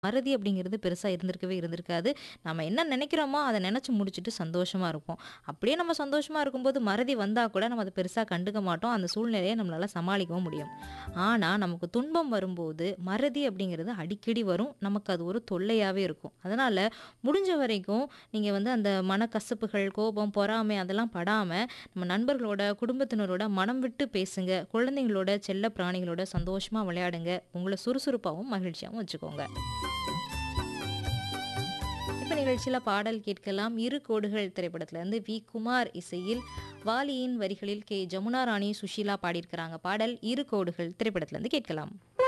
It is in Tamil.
மறதி அப்படிங்கிறது பெருசா இருந்திருக்கவே இருந்திருக்காது. நம்ம என்ன நெனைக்கிறோமோ, அத நெனச்சு முடிச்சுட்டு சந்தோஷமா இருப்போம். அப்படியே நம்ம சந்தோஷமா இருக்கும்போது மறதி வந்தா கூட நம்ம அத பெருசா கண்டுக்க மாட்டோம். அந்த சூழ்நிலைய நம்மளால சமாளிக்கவும் முடியும். ஆனா, நமக்கு துன்பம் வரும்போது மறதி அப்படிங்கிறது அடிக்கடி வரும். நமக்கு அது ஒரு தொல்லையாவே இருக்கும். அதனால முடிஞ்ச வரைக்கும் நீங்க வந்து அந்த மனக்கசப்புகள், கோபம், பொறாமை அதெல்லாம் படாம, நம்ம நண்பர்களோட, குடும்பத்தினரோட மனம் விட்டு பேசுங்க. குழந்தைங்களோட, செல்ல பிராணிகளோட சந்தோஷமா விளையாடுங்க. உங்கள சுறுசுறுப்பாவும், மகிழ்ச்சியாவும் வச்சுக்கோங்க. இப்ப நிகழ்ச்சியில பாடல் கேட்கலாம். "இரு கோடுகள்" திரைப்படத்திலிருந்து வி. குமார் இசையில், வாலியின் வரிகளில் கே. ஜமுனா ராணி, சுஷீலா பாடியிருக்கிறாங்க. பாடல் "இரு கோடுகள்" திரைப்படத்திலிருந்து கேட்கலாம்.